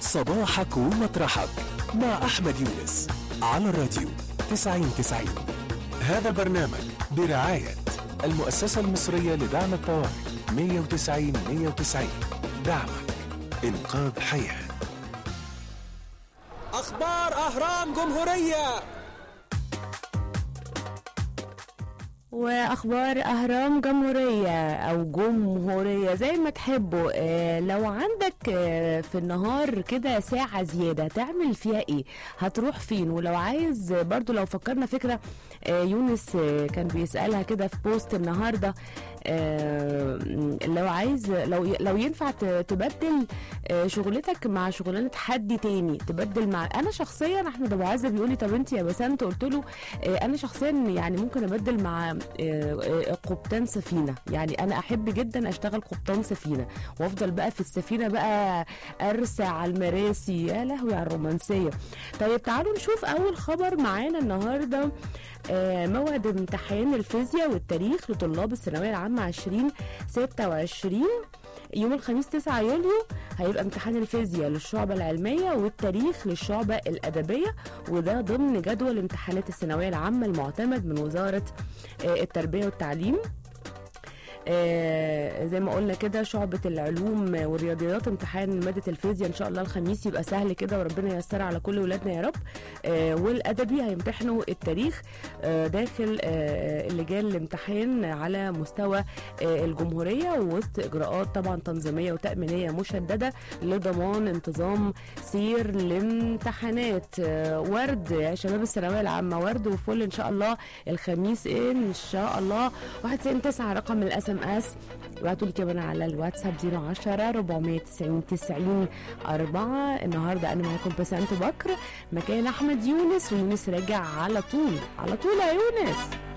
صباحك ومطرحك مع أحمد يونس على الراديو 90 90 هذا البرنامج برعاية المؤسسة المصرية لدعم الطوارئ 190 190 دعمك إنقاذ حياة اخبار اهرام جمهوريه واخبار اهرام جمهوريه او جمهوريه زي ما تحبوا آه لو عندك آه في النهار كده ساعه زياده تعمل فيها ايه هتروح فين ولو عايز برضو لو فكرنا فكره آه يونس آه كان بيسالها كده في بوست النهارده آه لو عايز لو لو ينفع ت- تبدل آه شغلتك مع شغلانه حد تاني تبدل مع انا شخصيا احمد ابو عزه بيقول لي طب انت يا بسنت قلت له آه انا شخصيا يعني ممكن ابدل مع آه، آه، قبطان سفينه يعني انا احب جدا اشتغل قبطان سفينه وافضل بقى في السفينه بقى ارسى على المراسي يا لهوي على الرومانسيه طيب تعالوا نشوف اول خبر معانا النهارده آه، موعد امتحان الفيزياء والتاريخ لطلاب الثانويه العامه 2026 يوم الخميس 9 يوليو هيبقى امتحان الفيزياء للشعبة العلمية والتاريخ للشعبة الأدبية وده ضمن جدول امتحانات الثانوية العامة المعتمد من وزارة آه، التربية والتعليم آه زي ما قلنا كده شعبة العلوم والرياضيات امتحان مادة الفيزياء ان شاء الله الخميس يبقى سهل كده وربنا ييسر على كل ولادنا يا رب آه والادبي هيمتحنوا التاريخ آه داخل آه اللجان الامتحان على مستوى آه الجمهورية ووسط اجراءات طبعا تنظيمية وتأمينية مشددة لضمان انتظام سير الامتحانات آه ورد يا شباب الثانوية العامة ورد وفل ان شاء الله الخميس ان شاء الله 199 رقم الاس ام اس ابعتوا لي كمان على الواتساب 010 490 90 4 النهارده انا معاكم بسنت بكر مكان احمد يونس ويونس راجع على طول على طول يا يونس